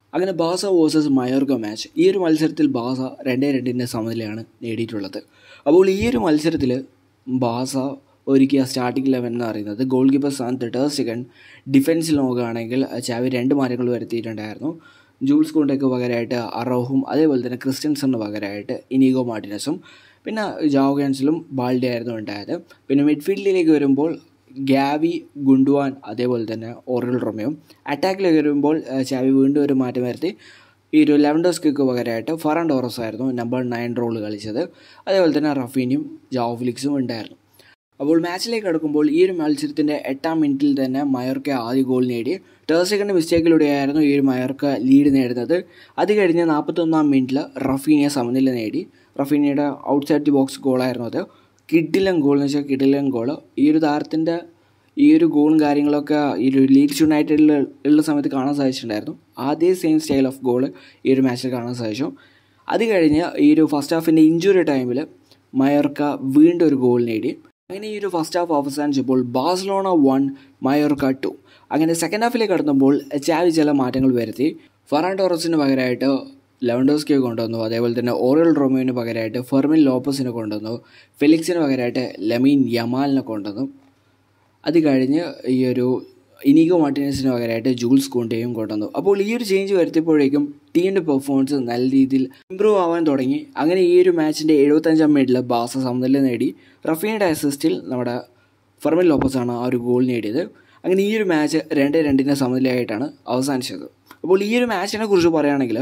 അങ്ങനെ ബാസ versus Mallorca match ഈ ഒരു മത്സരത്തിൽ ബാസ രണ്ടേ രണ്ടിൻ്റെ സമനിലയാണ് നേടിയിട്ടുള്ളത് അപ്പോൾ ഈ ഒരു മത്സരത്തിൽ ബാസ ഒരുക്കിയ സ്റ്റാർട്ടിംഗ് ലെവൻ എന്ന് പറയുന്നത് ഗോൾ കീപ്പർ സ്ഥാനത്ത് ടേഴ്സികൺ ഡിഫൻസിൽ നോക്കുകയാണെങ്കിൽ ചാവി രണ്ട് മാറ്റങ്ങൾ വരുത്തിയിട്ടുണ്ടായിരുന്നു ജൂൾസ് കോണ്ടയ്ക്ക് പകരമായിട്ട് അറോഹും അതേപോലെ തന്നെ ക്രിസ്ത്യൻസണിന് പകരമായിട്ട് ഇനീഗോ മാർട്ടിനസും പിന്നെ ജാവോ ക്യാൻസലും ബാൾഡി ആയിരുന്നു ഉണ്ടായത് പിന്നെ മിഡ്ഫീൽഡിലേക്ക് വരുമ്പോൾ ഗ്യാവി ഗുണ്ടുവാൻ അതേപോലെ തന്നെ ഓറിൽ റൊമയോ അറ്റാക്കിലേക്ക് വരുമ്പോൾ ചാവി വീണ്ടും ഒരു മാറ്റം വരുത്തി ഈ ഒരു ലെവൻഡോസ്കിക്ക് പകരമായിട്ട് ഫറാൻ ടോറസ് ആയിരുന്നു നമ്പർ നയൻ റോൾ കളിച്ചത് അതേപോലെ തന്നെ റഫീനിയും ജാവോ ഫിലിക്സും ഉണ്ടായിരുന്നു അപ്പോൾ മാച്ചിലേക്ക് അടുക്കുമ്പോൾ ഈ ഒരു മത്സരത്തിൻ്റെ എട്ടാം മിനിറ്റിൽ തന്നെ മയോർക്ക ആദ്യ ഗോൾ നേടി ടേഴ്സിക്കൻ്റെ മിസ്റ്റേക്കിലൂടെയായിരുന്നു ഈ ഒരു മയോർക്ക ലീഡ് നേടുന്നത് അത് കഴിഞ്ഞ് നാൽപ്പത്തൊന്നാം മിനിറ്റിൽ റഫീനിയ സമനില നേടി റഫീനിയുടെ ഔട്ട്സൈഡ് ദി ബോക്സ് ഗോളായിരുന്നു അത് കിഡിലൻ ഗോൾ എന്ന് വെച്ചാൽ കിഡിലൻ ഗോൾ ഈ ഒരു താരത്തിൻ്റെ ഈ ഒരു ഗോളും കാര്യങ്ങളൊക്കെ ഈ ഒരു ലീഡ്സ് യുണൈറ്റഡിൽ ഉള്ള സമയത്ത് കാണാൻ സാധിച്ചിട്ടുണ്ടായിരുന്നു അതേ സെയിം സ്റ്റൈൽ ഓഫ് ഗോൾ ഈ ഒരു മാച്ചിൽ കാണാൻ സാധിച്ചു അത് കഴിഞ്ഞ് ഈ ഒരു ഫസ്റ്റ് ഹാഫിൻ്റെ ഇഞ്ചുറി ടൈമിൽ മയോർക്ക വീണ്ടും ഒരു ഗോൾ നേടി അങ്ങനെ ഈ ഒരു ഫസ്റ്റ് ഹാഫ് അവസാനിച്ചപ്പോൾ ബാഴ്സലോണ വൺ മയോർക്ക ടു അങ്ങനെ സെക്കൻഡ് ഹാഫിലേക്ക് കടന്നപ്പോൾ ചാവി ചില മാറ്റങ്ങൾ വരുത്തി ഫറാൻ ടോറസിന് പകരമായിട്ട് ലെവൻഡോസ്കിയെ കൊണ്ടുവന്നു അതേപോലെ തന്നെ ഓറിയൽ റോമിയോന് പകരമായിട്ട് ഫെർമിൻ ലോപ്പസിനെ കൊണ്ടുവന്നു ഫെലിക്സിന് പകരമായിട്ട് ലെമീൻ യമാലിനെ കൊണ്ടുവന്നു അത് കഴിഞ്ഞ് ഈ ഒരു ഇനിഗോ മാർട്ടിനസിന് പകരമായിട്ട് ജൂൾസ് കോണ്ടയും കൊണ്ടുവന്നു അപ്പോൾ ഈ ഒരു ചേഞ്ച് വരുത്തിയപ്പോഴേക്കും ടീമിൻ്റെ പെർഫോമൻസ് നല്ല രീതിയിൽ ഇമ്പ്രൂവ് ആവാൻ തുടങ്ങി അങ്ങനെ ഈ ഒരു മാച്ചിൻ്റെ എഴുപത്തഞ്ചാം മിനിറ്റിൽ ബാസ സമനില നേടി റഫീനയുടെ അസിസ്റ്റിൽ നമ്മുടെ ഫെർമിൻ ലോപ്പസാണ് ആ ഒരു ഗോൾ നേടിയത് അങ്ങനെ ഈ ഒരു മാച്ച് രണ്ട് രണ്ടിൻ്റെ സമനിലയായിട്ടാണ് അവസാനിച്ചത് അപ്പോൾ ഈ ഒരു മാച്ചിനെ കുറിച്ച് പറയുകയാണെങ്കിൽ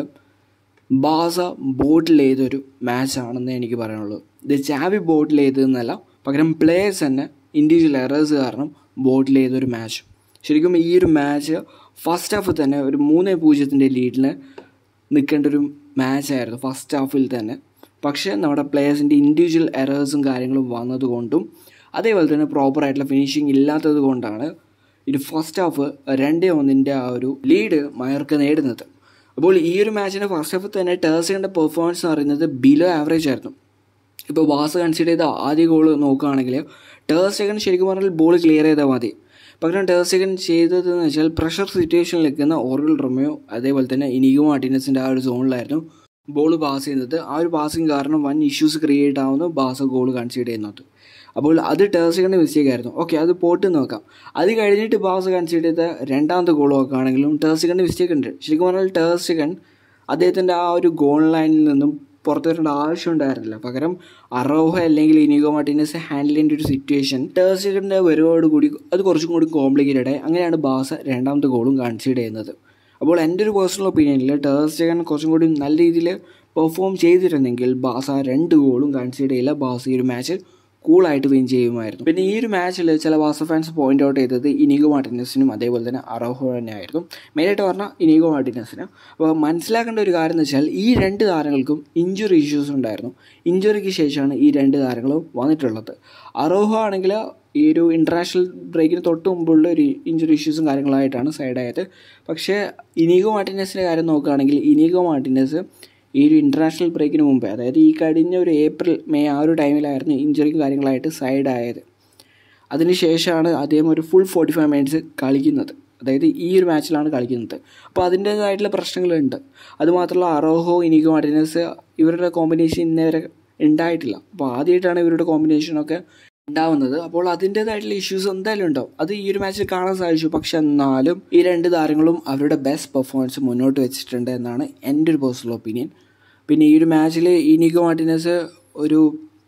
ബാസ ബോട്ടിൽ ചെയ്തൊരു മാച്ചാണെന്ന് എനിക്ക് പറയാനുള്ളൂ ഇത് ചാവി ബോട്ടിൽ ചെയ്തതെന്നല്ല പകരം പ്ലേയേഴ്സ് തന്നെ ഇൻഡിവിജ്വൽ എറേഴ്സ് കാരണം ബോട്ടിൽ ചെയ്തൊരു മാച്ച് ശരിക്കും ഈ ഒരു മാച്ച് ഫസ്റ്റ് ഹാഫ് തന്നെ ഒരു മൂന്ന് പൂജ്യത്തിൻ്റെ ലീഡിന് നിൽക്കേണ്ട ഒരു മാച്ചായിരുന്നു ഫസ്റ്റ് ഹാഫിൽ തന്നെ പക്ഷേ നമ്മുടെ പ്ലേയേഴ്സിൻ്റെ ഇൻഡിവിജ്വൽ എറേഴ്സും കാര്യങ്ങളും വന്നതുകൊണ്ടും അതേപോലെ തന്നെ പ്രോപ്പറായിട്ടുള്ള ഫിനിഷിങ് ഇല്ലാത്തത് കൊണ്ടാണ് ഇത് ഫസ്റ്റ് ഹാഫ് രണ്ടേ ഒന്നിൻ്റെ ആ ഒരു ലീഡ് മയർക്ക് നേടുന്നത് അപ്പോൾ ഈ ഒരു മാച്ചിൻ്റെ ഫസ്റ്റ് ഹാഫിൽ തന്നെ ടേഴ്സിൻ്റെ പെർഫോമൻസ് എന്ന് പറയുന്നത് ബിലോ ആവറേജ് ആയിരുന്നു ഇപ്പോൾ ബാസ് കൺസിഡർ ചെയ്ത ആദ്യ ഗോൾ നോക്കുകയാണെങ്കിൽ ടേഴ്സെക്കൻ ശരിക്കും പറഞ്ഞാൽ ബോൾ ക്ലിയർ ചെയ്താൽ മതി പകരം ടേഴ്സെക്കൻ ചെയ്തതെന്ന് വെച്ചാൽ പ്രഷർ സിറ്റുവേഷനിൽ നിൽക്കുന്ന ഓറിൽ റൊമയോ അതേപോലെ തന്നെ ഇനിഗോ മാർട്ടിനസിൻ്റെ ആ ഒരു സോണിലായിരുന്നു ബോൾ പാസ് ചെയ്യുന്നത് ആ ഒരു പാസിങ് കാരണം വൻ ഇഷ്യൂസ് ക്രിയേറ്റ് ആവുന്നു ബാസ ഗോൾ കൺസിഡർ ചെയ്യുന്നത് അപ്പോൾ അത് ടേഴ്സിക്കൻ്റെ മിസ്റ്റേക്ക് ആയിരുന്നു ഓക്കെ അത് പോട്ട് നോക്കാം അത് കഴിഞ്ഞിട്ട് ബാസ് കൺസിഡർ ചെയ്ത രണ്ടാമത്തെ ഗോൾ നോക്കുകയാണെങ്കിലും ടേഴ്സിക്കൻ്റെ മിസ്റ്റേക്ക് ഉണ്ട് ശരിക്കും പറഞ്ഞാൽ ടേഴ്സിക്കൻ അദ്ദേഹത്തിൻ്റെ ആ ഒരു ഗോൾ ലൈനിൽ നിന്നും പുറത്തു വരേണ്ട ആവശ്യം ഉണ്ടായിരുന്നില്ല പകരം അറോഹ അല്ലെങ്കിൽ ഇനിഗോ മാർട്ടിനസ് ഹാൻഡിൽ ചെയ്യേണ്ട ഒരു സിറ്റുവേഷൻ ടേഴ്സിക്കൻ്റെ വരവോട് കൂടി അത് കുറച്ചും കൂടി കോംപ്ലിക്കേറ്റഡ് ആയി അങ്ങനെയാണ് ബാസ രണ്ടാമത്തെ ഗോളും കൺസിഡർ ചെയ്യുന്നത് അപ്പോൾ എൻ്റെ ഒരു പേഴ്സണൽ ഒപ്പീനിയനിൽ ടേഴ്സ്റ്റേഗൻ കുറച്ചും കൂടി നല്ല രീതിയിൽ പെർഫോം ചെയ്തിരുന്നെങ്കിൽ ബാസ രണ്ട് ഗോളും കൺസിഡർ ചെയ്യില്ല ബാസ ഈ ഒരു മാച്ച് കൂളായിട്ട് വിൻ ചെയ്യുമായിരുന്നു പിന്നെ ഈ ഒരു മാച്ചിൽ ചില ബാസ ഫാൻസ് പോയിന്റ് ഔട്ട് ചെയ്തത് ഇനിഗോ മാർട്ടിനസിനും അതേപോലെ തന്നെ അറോഹോ തന്നെയായിരുന്നു മെയിനായിട്ട് പറഞ്ഞാൽ ഇനിഗോ മാർട്ടിനസിന് അപ്പോൾ മനസ്സിലാക്കേണ്ട ഒരു കാര്യം എന്ന് വെച്ചാൽ ഈ രണ്ട് താരങ്ങൾക്കും ഇഞ്ചുറി ഇഷ്യൂസ് ഉണ്ടായിരുന്നു ഇഞ്ചുറിക്ക് ശേഷമാണ് ഈ രണ്ട് താരങ്ങളും വന്നിട്ടുള്ളത് അറോഹോ ആണെങ്കിൽ ഈ ഒരു ഇൻ്റർനാഷണൽ ബ്രേക്കിന് തൊട്ട് മുമ്പുള്ള ഒരു ഇഞ്ചുറി ഇഷ്യൂസും കാര്യങ്ങളായിട്ടാണ് സൈഡായത് പക്ഷേ ഇനീഗോ മാർട്ടിനസിൻ്റെ കാര്യം നോക്കുകയാണെങ്കിൽ ഇനീഗോ മാർട്ടിനസ് ഈ ഒരു ഇൻ്റർനാഷണൽ ബ്രേക്കിന് മുമ്പേ അതായത് ഈ കഴിഞ്ഞ ഒരു ഏപ്രിൽ മെയ് ആ ഒരു ടൈമിലായിരുന്നു ഇഞ്ചുറിയും കാര്യങ്ങളായിട്ട് സൈഡായത് അതിനുശേഷമാണ് അദ്ദേഹം ഒരു ഫുൾ ഫോർട്ടി ഫൈവ് മിനിറ്റ്സ് കളിക്കുന്നത് അതായത് ഈ ഒരു മാച്ചിലാണ് കളിക്കുന്നത് അപ്പോൾ അതിൻ്റേതായിട്ടുള്ള പ്രശ്നങ്ങളുണ്ട് അതുമാത്രമല്ല അറോഹോ ഇനിഗോ മാർട്ടിനസ് ഇവരുടെ കോമ്പിനേഷൻ ഇന്നേവരെ ഉണ്ടായിട്ടില്ല അപ്പോൾ ആദ്യമായിട്ടാണ് ഇവരുടെ കോമ്പിനേഷനൊക്കെ ഉണ്ടാവുന്നത് അപ്പോൾ അതിൻ്റേതായിട്ടുള്ള ഇഷ്യൂസ് എന്തായാലും ഉണ്ടാവും അത് ഈ ഒരു മാച്ചിൽ കാണാൻ സാധിച്ചു പക്ഷെ എന്നാലും ഈ രണ്ട് താരങ്ങളും അവരുടെ ബെസ്റ്റ് പെർഫോമൻസ് മുന്നോട്ട് വെച്ചിട്ടുണ്ട് എന്നാണ് എൻ്റെ ഒരു പേഴ്സണൽ ഒപ്പീനിയൻ പിന്നെ ഈ ഒരു മാച്ചിൽ ഇനിഗോ മാർട്ടിനസ് ഒരു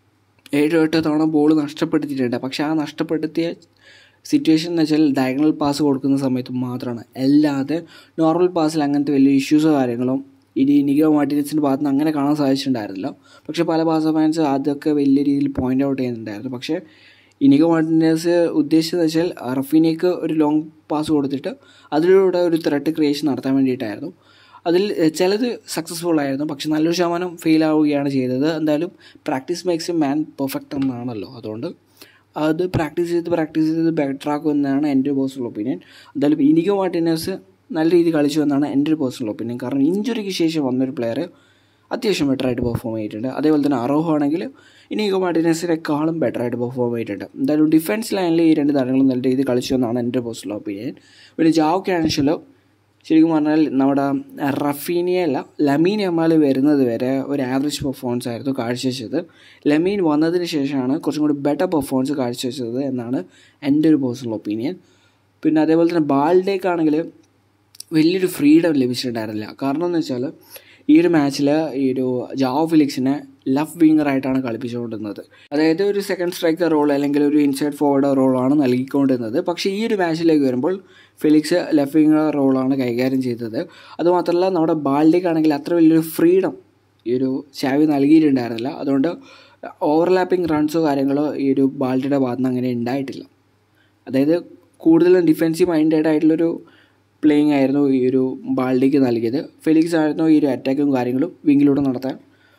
ഏഴോ എട്ടോ തവണ ബോൾ നഷ്ടപ്പെടുത്തിയിട്ടുണ്ട് പക്ഷെ ആ നഷ്ടപ്പെടുത്തിയ സിറ്റുവേഷൻ എന്ന് വെച്ചാൽ ഡയഗണൽ പാസ് കൊടുക്കുന്ന സമയത്ത് മാത്രമാണ് അല്ലാതെ നോർമൽ പാസിൽ അങ്ങനത്തെ വലിയ ഇഷ്യൂസോ കാര്യങ്ങളും ഇനി നിഗോ മാർട്ടിനസിൻ്റെ ഭാഗത്ത് നിന്ന് അങ്ങനെ കാണാൻ സാധിച്ചിട്ടുണ്ടായിരുന്നില്ല പക്ഷേ പല ബാസ ഫാൻസ് അതൊക്കെ വലിയ രീതിയിൽ പോയിന്റ് ഔട്ട് ചെയ്യുന്നുണ്ടായിരുന്നു പക്ഷേ ഇനിഗോ മാർട്ടിനസ് ഉദ്ദേശിച്ചത് വെച്ചാൽ റഫീനേക്ക് ഒരു ലോങ് പാസ് കൊടുത്തിട്ട് അതിലൂടെ ഒരു ത്രെട്ട് ക്രിയേഷൻ നടത്താൻ വേണ്ടിയിട്ടായിരുന്നു അതിൽ ചിലത് സക്സസ്ഫുൾ ആയിരുന്നു പക്ഷെ നല്ലൊരു ശതമാനം ഫെയിൽ ആവുകയാണ് ചെയ്തത് എന്തായാലും practice makes a man perfect എന്നാണല്ലോ അതുകൊണ്ട് അത് പ്രാക്ടീസ് ചെയ്ത് പ്രാക്ടീസ് ചെയ്ത് ബെറ്റർ ആക്കും എന്നാണ് എൻ്റെ പേഴ്സണൽ ഒപ്പീനിയൻ എന്തായാലും ഇനിഗോ മാർട്ടിനസ് നല്ല രീതിയിൽ കളിച്ചു എന്നാണ് എൻ്റെ ഒരു പേഴ്സണൽ ഒപ്പീനിയൻ കാരണം ഇഞ്ചുറിക്ക് ശേഷം വന്നൊരു പ്ലെയർ അത്യാവശ്യം ബെറ്ററായിട്ട് പെർഫോം ചെയ്തിട്ടുണ്ട് അതേപോലെ തന്നെ അറോഹോ ആണെങ്കിൽ ഇനിഗോ മാർട്ടിനസിനേക്കാളും ബെറ്ററായിട്ട് പെർഫോം ചെയ്തിട്ടുണ്ട് എന്തായാലും ഡിഫൻസ് ലൈനിൽ ഈ രണ്ട് താരങ്ങളും നല്ല രീതിയിൽ കളിച്ചു എന്നാണ് എൻ്റെ പേഴ്സണൽ ഒപ്പീനിയൻ പിന്നെ ജാവ് ക്യാൻഷലോ ശരിക്കും പറഞ്ഞാൽ നമ്മുടെ റഫീനിയല്ല ലമീൻ എമാൽ വരുന്നത് വരെ ഒരു ആവറേജ് പെർഫോമൻസ് ആയിരുന്നു കാഴ്ചവെച്ചത് ലമീൻ വന്നതിന് ശേഷമാണ് കുറച്ചും കൂടി ബെറ്റർ പെർഫോമൻസ് കാഴ്ചവെച്ചത് എന്നാണ് എൻ്റെ ഒരു പേഴ്സണൽ ഒപ്പീനിയൻ പിന്നെ അതേപോലെ തന്നെ ബാൾഡേക്കാണെങ്കിൽ വലിയൊരു ഫ്രീഡം ലഭിച്ചിട്ടുണ്ടായിരുന്നില്ല കാരണം എന്ന് വെച്ചാൽ ഈ ഒരു മാച്ചിൽ ഈ ഒരു ജാവോ ഫിലിക്സിനെ ലെഫ്റ്റ് വിങ്ങറായിട്ടാണ് കളിപ്പിച്ചുകൊണ്ടിരുന്നത് അതായത് ഒരു സെക്കൻഡ് സ്ട്രൈക്കർ റോൾ അല്ലെങ്കിൽ ഒരു ഇൻസൈഡ് ഫോർവേഡ് റോളാണ് നൽകിക്കൊണ്ടിരുന്നത് പക്ഷേ ഈ ഒരു മാച്ചിലേക്ക് വരുമ്പോൾ ഫിലിക്സ് ലെഫ്റ്റ് വിങ്ങർ റോളാണ് കൈകാര്യം ചെയ്തത് അതുമാത്രമല്ല നമ്മുടെ ബാൾഡിക്കാണെങ്കിൽ അത്ര വലിയൊരു ഫ്രീഡം ഈ ഒരു ചാവി നൽകിയിട്ടുണ്ടായിരുന്നില്ല അതുകൊണ്ട് ഓവർലാപ്പിംഗ് റൺസോ കാര്യങ്ങളോ ഈ ഒരു ബാൾഡിയുടെ ഭാഗത്ത് നിന്ന് അങ്ങനെ ഉണ്ടായിട്ടില്ല അതായത് കൂടുതലും ഡിഫെൻസീവ് മൈൻഡഡ് ആയിട്ടുള്ളൊരു പ്ലേയിങ് ആയിരുന്നു ഈ ഒരു ബാൾഡിക്ക് നൽകിയത് ഫെലിക്സ് ആയിരുന്നു ഈ ഒരു അറ്റാക്കും കാര്യങ്ങളും വിങ്ങിലൂടെ നടത്താൻ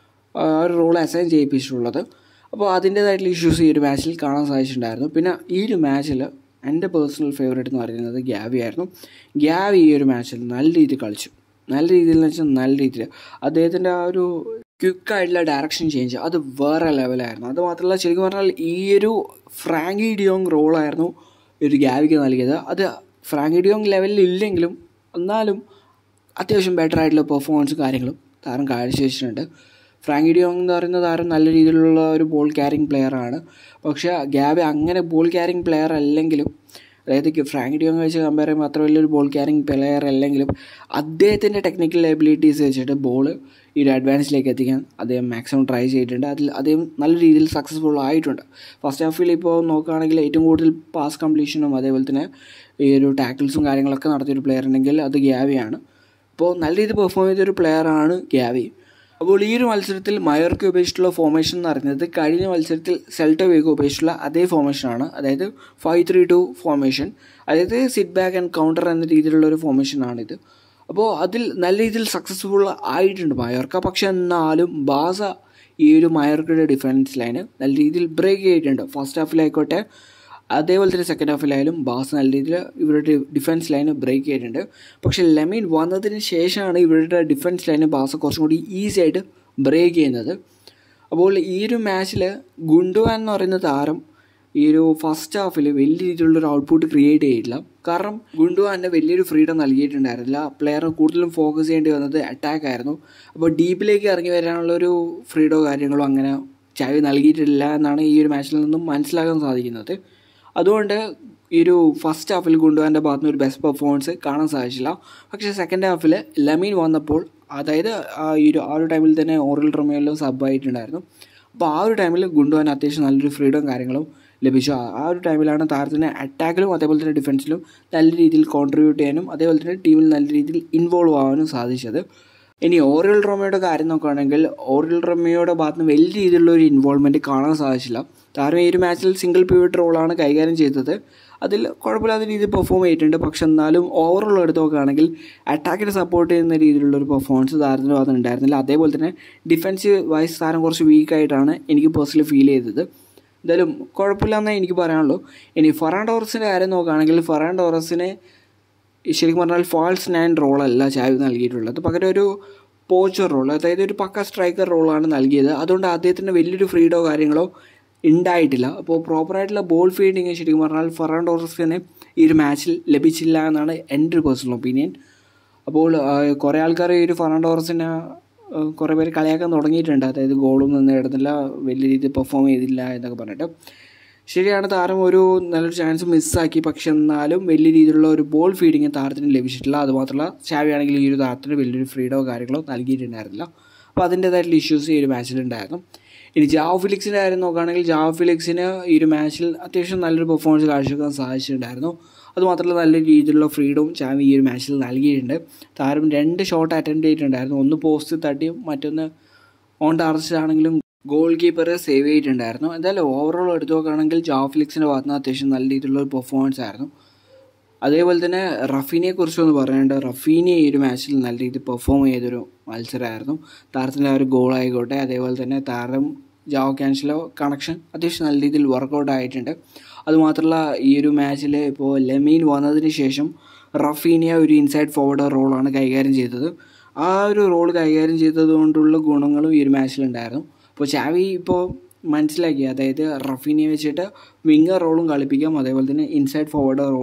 ആ ഒരു റോൾ അസൈൻ ചെയ്യിപ്പിച്ചിട്ടുള്ളത് അപ്പോൾ അതിൻ്റേതായിട്ടുള്ള ഇഷ്യൂസ് ഈ ഒരു മാച്ചിൽ കാണാൻ സാധിച്ചിട്ടുണ്ടായിരുന്നു പിന്നെ ഈ ഒരു മാച്ചിൽ എൻ്റെ പേഴ്സണൽ ഫേവറേറ്റ് എന്ന് പറയുന്നത് ഗ്യാവി ആയിരുന്നു ഗ്യാവി ഈ ഒരു മാച്ചിൽ നല്ല രീതിയിൽ കളിച്ചു നല്ല രീതിയിൽ എന്ന് വെച്ചാൽ നല്ല രീതിയിൽ അദ്ദേഹത്തിൻ്റെ ആ ഒരു ക്വിക്കായിട്ടുള്ള ഡയറക്ഷൻ ചേഞ്ച് അത് വേറെ ലെവലായിരുന്നു അത് മാത്രമല്ല ശരിക്കും പറഞ്ഞാൽ ഈ ഒരു ഫ്രാങ്കി ഡിയോങ് റോളായിരുന്നു ഒരു ഗ്യാവിക്ക് നൽകിയത് അത് ഫ്രാങ്കി ഡിയോങ് ലെവലിൽ ഇല്ലെങ്കിലും എന്നാലും അത്യാവശ്യം ബെറ്റർ ആയിട്ടുള്ള പെർഫോമൻസും കാര്യങ്ങളും താരം കാഴ്ചവെച്ചിട്ടുണ്ട് ഫ്രാങ്കി ഡിയോങ് എന്ന് പറയുന്ന താരം നല്ല രീതിയിലുള്ള ഒരു ബോൾ ക്യാരിങ് പ്ലെയറാണ് പക്ഷേ ഗ്യാബി അങ്ങനെ ബോൾ ക്യാരിങ് പ്ലെയർ അല്ലെങ്കിലും അതായത് ഫ്രാങ്കി ഡിയോങ് വെച്ച് കമ്പയർ ചെയ്യുമ്പോൾ അത്ര വലിയൊരു ബോൾ ക്യാരിങ് പ്ലെയർ അല്ലെങ്കിലും അദ്ദേഹത്തിൻ്റെ ടെക്നിക്കൽ എബിലിറ്റീസ് വെച്ചിട്ട് ബോൾ ഈ ഒരു അഡ്വാൻസിലേക്ക് എത്തിക്കാൻ അദ്ദേഹം മാക്സിമം ട്രൈ ചെയ്തിട്ടുണ്ട് അതിൽ അദ്ദേഹം നല്ല രീതിയിൽ സക്സസ്ഫുൾ ആയിട്ടുണ്ട് ഫസ്റ്റ് ഹാഫിൽ ഇപ്പോൾ നോക്കുകയാണെങ്കിൽ ഏറ്റവും കൂടുതൽ പാസ് കംപ്ലീഷനും അതേപോലെ തന്നെ ഈ ഒരു ടാക്കിൾസും കാര്യങ്ങളൊക്കെ നടത്തിയൊരു പ്ലെയർ ഉണ്ടെങ്കിൽ അത് ഗ്യാവിയാണ് അപ്പോൾ നല്ല രീതിയിൽ പെർഫോം ചെയ്തൊരു പ്ലെയറാണ് ഗ്യാവി അപ്പോൾ ഈ ഒരു മത്സരത്തിൽ മയോർക്ക് ഉപയോഗിച്ചിട്ടുള്ള ഫോർമേഷൻ എന്ന് പറയുന്നത് കഴിഞ്ഞ മത്സരത്തിൽ സെൽട്ടോ വേഗോ ഉപയോഗിച്ചിട്ടുള്ള അതേ ഫോർമേഷനാണ് അതായത് ഫൈവ് ത്രീ ടു ഫോർമേഷൻ അതായത് സിറ്റ് ബാക്ക് ആൻഡ് കൗണ്ടർ എന്ന രീതിയിലുള്ള ഒരു ഫോർമേഷനാണിത് അപ്പോൾ അതിൽ നല്ല രീതിയിൽ സക്സസ്ഫുൾ ആയിട്ടുണ്ട് മയോർക്ക പക്ഷെ എന്നാലും ബാസ ഈ ഒരു മയോർക്കയുടെ ഡിഫൻസ് ലൈന് നല്ല രീതിയിൽ ബ്രേക്ക് ചെയ്തിട്ടുണ്ട് ഫസ്റ്റ് ഹാഫിലായിക്കോട്ടെ അതേപോലെ തന്നെ സെക്കൻഡ് ഹാഫിലായാലും ബാസ് നല്ല രീതിയിൽ ഇവരുടെ ഡിഫൻസ് ലൈന് ബ്രേക്ക് ചെയ്തിട്ടുണ്ട് പക്ഷേ ലെമീൻ വന്നതിന് ശേഷമാണ് ഇവരുടെ ഡിഫൻസ് ലൈന് ബാസ് കുറച്ചും കൂടി ഈസി ആയിട്ട് ബ്രേക്ക് ചെയ്യുന്നത് അപ്പോൾ ഈ ഒരു മാച്ചിൽ ഗുണ്ടുവാൻ എന്ന് പറയുന്ന താരം ഈ ഒരു ഫസ്റ്റ് ഹാഫിൽ വലിയ രീതിയിലുള്ളൊരു ഔട്ട്പുട്ട് ക്രിയേറ്റ് ചെയ്തിട്ടില്ല കാരണം ഗുണ്ടുവാൻ്റെ വലിയൊരു ഫ്രീഡം നൽകിയിട്ടുണ്ടായിരുന്നില്ല പ്ലെയർ കൂടുതലും ഫോക്കസ് ചെയ്യേണ്ടി വന്നത് അറ്റാക്ക് ആയിരുന്നു അപ്പോൾ ഡീപ്പിലേക്ക് ഇറങ്ങി വരാനുള്ള ഒരു ഫ്രീഡോ കാര്യങ്ങളോ അങ്ങനെ ചാവി നൽകിയിട്ടില്ല എന്നാണ് ഈ ഒരു മാച്ചിൽ നിന്നും മനസ്സിലാക്കാൻ സാധിക്കുന്നത് അതുകൊണ്ട് ഈ ഒരു ഫസ്റ്റ് ഹാഫിൽ ഗുണ്ടുവാൻ്റെ ഭാഗത്ത് നിന്ന് ഒരു ബെസ്റ്റ് പെർഫോമൻസ് കാണാൻ സാധിച്ചില്ല പക്ഷേ സെക്കൻഡ് ഹാഫിൽ ലമീൻ വന്നപ്പോൾ അതായത് ആ ഈ ഒരു ആ ഒരു ടൈമിൽ തന്നെ ഓറൽ റൊമയിലും സബ് ആയിട്ടുണ്ടായിരുന്നു അപ്പോൾ ആ ഒരു ടൈമിൽ ഗുണ്ടുവാൻ അത്യാവശ്യം നല്ലൊരു ഫ്രീഡം കാര്യങ്ങളും ലഭിച്ചു ആ ഒരു ടൈമിലാണ് താരത്തിന് അറ്റാക്കിലും അതേപോലെ തന്നെ ഡിഫൻസിലും നല്ല രീതിയിൽ കോൺട്രിബ്യൂട്ട് ചെയ്യാനും അതേപോലെ തന്നെ ടീമിൽ നല്ല രീതിയിൽ ഇൻവോൾവ് ആവാനും സാധിച്ചത് ഇനി ഓറിയൽ റോമയുടെ കാര്യം നോക്കുകയാണെങ്കിൽ ഓറിയൽ റോമയുടെ ഭാഗത്ത് നിന്ന് വലിയ രീതിയിലുള്ള ഒരു ഇൻവോൾവ്മെൻറ്റ് കാണാൻ സാധിച്ചില്ല താരം ഈ ഒരു മാച്ചിൽ സിംഗിൾ പിവറ്റ് റോളാണ് കൈകാര്യം ചെയ്തത് അതിൽ കുഴപ്പമില്ലാത്ത രീതിയിൽ പെർഫോം ചെയ്തിട്ടുണ്ട് പക്ഷെ എന്നാലും ഓവറോൾ എടുത്ത് നോക്കുകയാണെങ്കിൽ അറ്റാക്കിനെ സപ്പോർട്ട് ചെയ്യുന്ന രീതിയിലുള്ള ഒരു പെർഫോമൻസ് താരത്തിൻ്റെ ഭാഗത്ത് ഉണ്ടായിരുന്നില്ല അതേപോലെ തന്നെ ഡിഫൻസീവ് വൈസ് താരം കുറച്ച് വീക്കായിട്ടാണ് എനിക്ക് പേഴ്സണലി ഫീൽ ചെയ്തത് എന്തായാലും കുഴപ്പമില്ലെന്നേ എനിക്ക് പറയാനുള്ളൂ ഇനി ഫറാൻ ടോറസിൻ്റെ കാര്യം നോക്കുകയാണെങ്കിൽ ഫറാൻ ടോറസിനെ ശരിക്കും പറഞ്ഞാൽ ഫാൾസ് നയൻ റോളല്ല ചാവി നൽകിയിട്ടുള്ളത് പകരം ഒരു പോച്ചർ റോൾ അതായത് ഒരു പക്ക സ്ട്രൈക്കർ റോളാണ് നൽകിയത് അതുകൊണ്ട് അദ്ദേഹത്തിന് വലിയൊരു ഫ്രീഡോ കാര്യങ്ങളോ ഉണ്ടായിട്ടില്ല അപ്പോൾ പ്രോപ്പറായിട്ടുള്ള ബോൾ ഫീൽഡിങ് ശരിക്കും പറഞ്ഞാൽ ഫറാൻ ടോറസിന് ഈ ഒരു മാച്ചിൽ ലഭിച്ചില്ല എന്നാണ് എൻ്റെ ഒരു പേഴ്സണൽ ഒപ്പീനിയൻ അപ്പോൾ കുറേ ആൾക്കാർ ഈ ഒരു ഫറാൻ ടോറസിനെ കുറേ പേര് കളിയാക്കാൻ തുടങ്ങിയിട്ടുണ്ട് അതായത് ഗോളൊന്നും നേടുന്നില്ല വലിയ രീതിയിൽ പെർഫോം ചെയ്തില്ല എന്നൊക്കെ പറഞ്ഞിട്ട് ശരിയാണ് താരം ഒരു നല്ലൊരു ചാൻസ് മിസ്സാക്കി പക്ഷെ എന്നാലും വലിയ രീതിയിലുള്ള ഒരു ബോൾ ഫീഡിങ് താരത്തിന് ലഭിച്ചിട്ടില്ല അതുമാത്രമല്ല ചാവിയാണെങ്കിൽ ഈ ഒരു താരത്തിന് വലിയൊരു ഫ്രീഡോ കാര്യങ്ങളോ നൽകിയിട്ടുണ്ടായിരുന്നില്ല അപ്പോൾ അതിൻ്റേതായിട്ടുള്ള ഇഷ്യൂസ് ഈ ഒരു മാച്ചിലുണ്ടായിരുന്നു ഇനി ജാവ് ഫിലിക്സിൻ്റെ കാര്യം നോക്കുകയാണെങ്കിൽ ജാവ് ഫിലിക്സിന് ഈ ഒരു മാച്ചിൽ അത്യാവശ്യം നല്ലൊരു പെർഫോമൻസ് കാഴ്ചവെക്കാൻ സാധിച്ചിട്ടുണ്ടായിരുന്നു അതുമാത്രമല്ല നല്ല രീതിയിലുള്ള ഫ്രീഡവും ചാവി ഈ ഒരു മാച്ചിൽ നൽകിയിട്ടുണ്ട് താരം രണ്ട് ഷോട്ട് അറ്റൻഡ് ചെയ്തിട്ടുണ്ടായിരുന്നു ഒന്ന് പോസ്റ്റ് തട്ടിയും മറ്റൊന്ന് ഓൺ ടാർജറ്റ് ആണെങ്കിലും ഗോൾ കീപ്പർ സേവ് ചെയ്തിട്ടുണ്ടായിരുന്നു എന്തായാലും ഓവറോൾ എടുത്തു നോക്കുകയാണെങ്കിൽ ജാവ് ഫിലിക്സിൻ്റെ ഭാഗത്ത് നിന്ന് അത്യാവശ്യം നല്ല രീതിയിലുള്ള ഒരു പെർഫോമൻസ് ആയിരുന്നു അതേപോലെ തന്നെ റഫീനെ കുറിച്ചൊന്ന് പറയേണ്ട റഫീനെ ഈ ഒരു മാച്ചിൽ നല്ല രീതിയിൽ പെർഫോം ചെയ്തൊരു മത്സരമായിരുന്നു താരത്തിൻ്റെ ആ ഒരു ഗോൾ ആയിക്കോട്ടെ അതേപോലെ തന്നെ താരം ജാവോ ക്യാൻസിലോ കണക്ഷൻ അത്യാവശ്യം നല്ല രീതിയിൽ വർക്കൗട്ട് ആയിട്ടുണ്ട് അതുമാത്രമല്ല ഈ ഒരു മാച്ചിൽ ഇപ്പോൾ ലെമീൻ വന്നതിന് ശേഷം റഫീനിയ ഒരു ഇൻസൈഡ് ഫോർവേഡ് റോളാണ് കൈകാര്യം ചെയ്തത് ആ ഒരു റോൾ കൈകാര്യം ചെയ്തത് കൊണ്ടുള്ള ഗുണങ്ങളും ഈ ഒരു മാച്ചിലുണ്ടായിരുന്നു അപ്പോൾ ചാവി ഇപ്പോൾ മനസ്സിലാക്കി അതായത് റഫീനിയെ വെച്ചിട്ട് വിങ്ങർ റോളും കളിപ്പിക്കാം അതേപോലെ തന്നെ ഇൻസൈഡ് ഫോർവേഡ് റോളും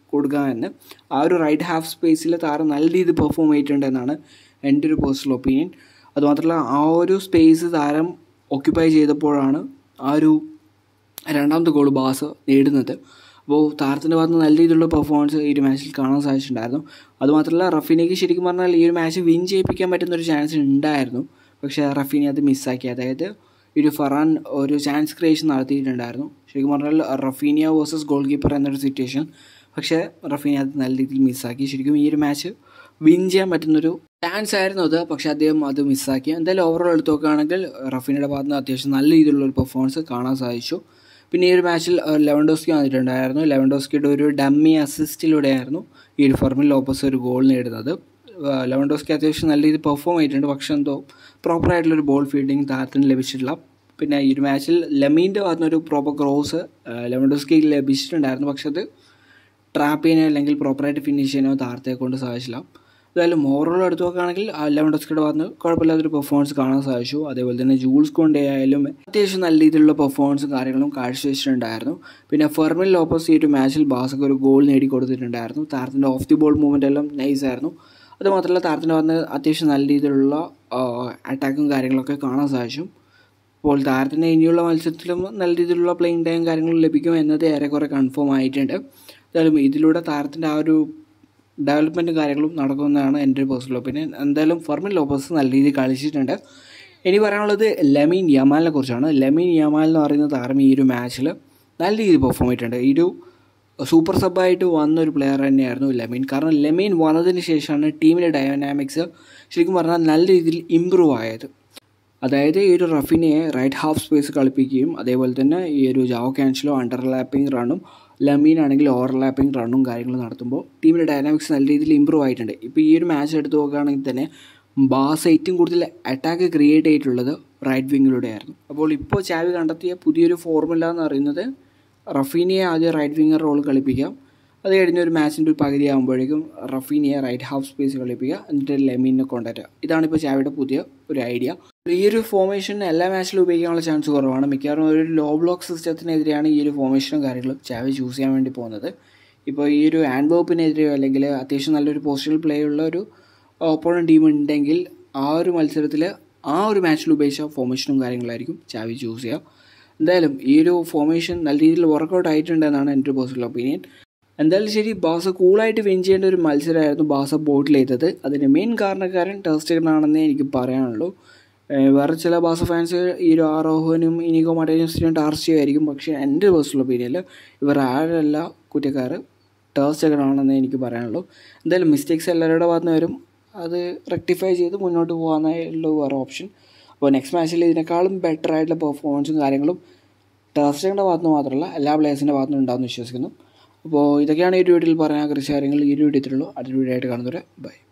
കൊടുക്കാമെന്ന് ആ ഒരു റൈറ്റ് ഹാഫ് സ്പേസിൽ താരം നല്ല രീതിയിൽ പെർഫോം ചെയ്തിട്ടുണ്ടെന്നാണ് എൻ്റെ ഒരു പേഴ്സണൽ ഒപ്പീനിയൻ അതുമാത്രമല്ല ആ ഒരു സ്പേസ് താരം ഓക്യുപ്പൈ ചെയ്തപ്പോഴാണ് ആ ഒരു രണ്ടാമത്തെ ഗോൾ ബാസ് നേടുന്നത് അപ്പോൾ താരത്തിൻ്റെ ഭാഗത്ത് നല്ല രീതിയിലുള്ള പെർഫോമൻസ് ഈ ഒരു മാച്ചിൽ കാണാൻ സാധിച്ചിട്ടുണ്ടായിരുന്നു അതുമാത്രമല്ല റഫീനയ്ക്ക് ശരിക്കും പറഞ്ഞാൽ ഈ ഒരു മാച്ച് വിൻ ചെയ്യിപ്പിക്കാൻ പറ്റുന്ന ഒരു ചാൻസ് ഉണ്ടായിരുന്നു പക്ഷേ റഫീനെ അത് മിസ്സാക്കി അതായത് ഈ ഒരു ഫറാൻ ഒരു ചാൻസ് ക്രിയേഷൻ നടത്തിയിട്ടുണ്ടായിരുന്നു ശരിക്കും പറഞ്ഞാൽ റഫീനിയ വേഴ്സസ് ഗോൾ കീപ്പർ എന്നൊരു സിറ്റുവേഷൻ പക്ഷേ റഫീന അത് നല്ല രീതിയിൽ മിസ്സാക്കി ശരിക്കും ഈ ഒരു മാച്ച് വിൻ ചെയ്യാൻ പറ്റുന്നൊരു ചാൻസ് ആയിരുന്നു അത് പക്ഷേ അദ്ദേഹം അത് മിസ്സാക്കി എന്തായാലും ഓവറോൾ എടുത്ത് നോക്കുകയാണെങ്കിൽ റഫീനയുടെ ഭാഗത്ത് നിന്ന് അത്യാവശ്യം നല്ല രീതിയിലുള്ള ഒരു പെർഫോമൻസ് കാണാൻ സാധിച്ചു പിന്നെ ഈ ഒരു മാച്ചിൽ ലെവൻഡോസ്കി വന്നിട്ടുണ്ടായിരുന്നു ലെവൻഡോസ്കിയുടെ ഒരു ഡമ്മി അസിസ്റ്റിലൂടെയായിരുന്നു ഈ ഒരു ഫർമിൽ ലോപ്പസ് ഒരു ഗോൾ നേടുന്നത് ലെവൻഡോസ്കി അത്യാവശ്യം നല്ല രീതിയിൽ പെർഫോം ചെയ്തിട്ടുണ്ട് പക്ഷേ എന്തോ പ്രോപ്പറായിട്ടുള്ളൊരു ബോൾ ഫീൽഡിങ് താരത്തിന് ലഭിച്ചിട്ടില്ല പിന്നെ ഈ ഒരു മാച്ചിൽ ലെമീൻ്റെ ഭാഗത്തുനിന്ന് ഒരു പ്രോപ്പർ ക്രോസ് ലെവൻഡോസ്കി ലഭിച്ചിട്ടുണ്ടായിരുന്നു പക്ഷെ അത് ട്രാപ്പ് ചെയ്യാനോ അല്ലെങ്കിൽ പ്രോപ്പറായിട്ട് ഫിനിഷ് ചെയ്യാനോ താരത്തെ കൊണ്ട് സാധിച്ചില്ല എന്തായാലും ഓവറോൾ എടുത്ത് നോക്കുകയാണെങ്കിൽ ലെവൻഡോസ്കിയുടെ ഭാഗത്ത് കുഴപ്പമില്ലാത്തൊരു പെർഫോമൻസ് കാണാൻ സാധിച്ചു അതേപോലെ തന്നെ ജൂൾസ് കൊണ്ടേ ആയാലും അത്യാവശ്യം നല്ല രീതിയിലുള്ള പെർഫോമൻസും കാര്യങ്ങളും കാഴ്ചവെച്ചിട്ടുണ്ടായിരുന്നു പിന്നെ ഫെർമിൻ ലോപ്പസ് ഈ ഒരു മാച്ചിൽ ബാസക്ക് ഒരു ഗോൾ നേടിക്കൊടുത്തിട്ടുണ്ടായിരുന്നു താരത്തിൻ്റെ ഓഫ് ദി ബോൾ മൂവ്മെൻ്റ് എല്ലാം നൈസ് ആയിരുന്നു അതുമാത്രമല്ല താരത്തിൻ്റെ ഭാഗത്ത് അത്യാവശ്യം നല്ല രീതിയിലുള്ള അറ്റാക്കും കാര്യങ്ങളൊക്കെ കാണാൻ സാധിച്ചു അപ്പോൾ താരത്തിന് ഇനിയുള്ള മത്സരത്തിലും നല്ല രീതിയിലുള്ള പ്ലേയിങ് ടൈം കാര്യങ്ങളും ലഭിക്കും എന്നത് ഏറെക്കുറെ കൺഫേം ആയിട്ടുണ്ട് എന്തായാലും ഇതിലൂടെ താരത്തിൻ്റെ ആ ഒരു ഡെവലപ്മെൻറ്റും കാര്യങ്ങളും നടക്കുമെന്നാണ് എൻ്റെ ഒരു പേഴ്സണൽ ഒപ്പീനിയൻ എന്തായാലും ഫർമിൻ ലോപ്പസ് നല്ല രീതിയിൽ കളിച്ചിട്ടുണ്ട് ഇനി പറയാനുള്ളത് ലെമീൻ യമാലിനെ കുറിച്ചാണ് ലെമീൻ യമാൽ എന്ന് പറയുന്ന താരം ഈ ഒരു മാച്ചിൽ നല്ല രീതിയിൽ പെർഫോം ചെയ്തിട്ടുണ്ട് ഈ ഒരു സൂപ്പർ സബായിട്ട് വന്ന ഒരു പ്ലെയർ തന്നെയായിരുന്നു ലെമീൻ കാരണം ലെമീൻ വന്നതിന് ശേഷമാണ് ടീമിൻ്റെ ഡൈനാമിക്സ് ശരിക്കും പറഞ്ഞാൽ നല്ല രീതിയിൽ ഇമ്പ്രൂവ് ആയത് അതായത് ഈ ഒരു റഫിനെ റൈറ്റ് ഹാഫ് സ്പേസ് കളിപ്പിക്കുകയും അതേപോലെ തന്നെ ഈ ഒരു ജാവോ ക്യാൻസലോ അണ്ടർലാപ്പിംഗ് റണ്ണും ലമീൻ ആണെങ്കിൽ ഓവർലാപ്പിംഗ് റണ്ണും കാര്യങ്ങളും നടത്തുമ്പോൾ ടീമിൻ്റെ ഡൈനാമിക്സ് നല്ല രീതിയിൽ ഇമ്പ്രൂവ് ആയിട്ടുണ്ട് ഇപ്പോൾ ഈ ഒരു മാച്ച് എടുത്ത് നോക്കുകയാണെങ്കിൽ തന്നെ ബാസ് ഏറ്റവും കൂടുതൽ അറ്റാക്ക് ക്രിയേറ്റ് ചെയ്തിട്ടുള്ളത് റൈറ്റ് വിങ്ങിലൂടെയായിരുന്നു അപ്പോൾ ഇപ്പോൾ ചാവി കണ്ടെത്തിയ പുതിയൊരു ഫോർമുല എന്ന് പറയുന്നത് റഫീനിയെ ആദ്യം റൈറ്റ് വിങ്ങർ റോൾ കളിപ്പിക്കാം അത് കഴിഞ്ഞ് ഒരു മാച്ചിൻ്റെ ഒരു പകുതി ആകുമ്പോഴേക്കും റഫീനിയെ റൈറ്റ് ഹാഫ് സ്പേസ് കളിപ്പിക്കുക എന്നിട്ട് ലെമീനെ കൊണ്ടുവരിക ഇതാണ് ഇപ്പോൾ ചാവിയുടെ പുതിയ ഒരു ഐഡിയ ഈ ഒരു ഫോർമേഷൻ എല്ലാ മാച്ചിലും ഉപയോഗിക്കാനുള്ള ചാൻസ് കുറവാണ് മിക്കവാറും ഒരു ലോ ബ്ലോക്ക് സിസ്റ്റത്തിനെതിരെയാണ് ഈ ഒരു ഫോർമേഷനും കാര്യങ്ങളും ചാവി ചൂസ് ചെയ്യാൻ വേണ്ടി പോകുന്നത് ഇപ്പോൾ ഈ ഒരു ആൻഡ്ബോപ്പിനെതിരെയോ അല്ലെങ്കിൽ അത്യാവശ്യം നല്ലൊരു പോസിറ്റീവ് പ്ലേ ഉള്ള ഒരു ഓപ്പോണൻ ടീം ഉണ്ടെങ്കിൽ ആ ഒരു മത്സരത്തിൽ ആ ഒരു മാച്ചിൽ ഉപയോഗിച്ച ഫോർമേഷനും കാര്യങ്ങളായിരിക്കും ചാവി ചൂസ് ചെയ്യുക എന്തായാലും ഈ ഒരു ഫോർമേഷൻ നല്ല രീതിയിൽ വർക്കൗട്ട് ആയിട്ടുണ്ടെന്നാണ് എൻ്റെ ഒരു പേഴ്സണൽ ഒപ്പീനിയൻ എന്തായാലും ശരി ബാസ കൂളായിട്ട് വിൻ ചെയ്യേണ്ട ഒരു മത്സരമായിരുന്നു ബാസ ബോട്ടിൽ ചെയ്തത് അതിന് മെയിൻ കാരണക്കാരൻ ടെസ്റ്റേണാണെന്നേ എനിക്ക് പറയാനുള്ളൂ വേറെ ചില ബാസ ഫാൻസ് ഈ ഒരു ആരോഹനും ഇനിഗോ മട്ടേനും ടാർച്ച് ചെയ്യുമായിരിക്കും പക്ഷേ എൻ്റെ പേഴ്സണൽ ഒപ്പീനിയനിൽ ഇവർ ആരല്ല കുറ്റക്കാർ ടേസ്റ്റേണാണെന്നേ എനിക്ക് പറയാനുള്ളൂ എന്തായാലും മിസ്റ്റേക്സ് എല്ലാവരുടെ ഭാഗത്തുനിന്ന് വരും അത് റെക്ടിഫൈ ചെയ്ത് മുന്നോട്ട് പോകാനുള്ള വേറെ ഓപ്ഷൻ അപ്പോൾ നെക്സ്റ്റ് മാച്ചിൽ ഇതിനേക്കാളും ബെറ്റർ ആയിട്ടുള്ള പെർഫോമൻസും കാര്യങ്ങളും ടെസ്റ്റേണിൻ്റെ ഭാഗത്തുനിന്ന് മാത്രമല്ല എല്ലാ പ്ലേയേഴ്സിൻ്റെ ഭാഗത്തുനിന്ന് ഉണ്ടാകുമെന്ന് വിശ്വസിക്കുന്നു അപ്പോൾ ഇതൊക്കെയാണ് ഈ ഒരു വീഡിയോയിൽ പറയാൻ കുറച്ച് കാര്യങ്ങൾ ഈ ഒരു വീഡിയോ ഇത്രയുള്ളൂ അടുത്ത വീഡിയോ ആയിട്ട് കാണുന്നവരെ ബൈ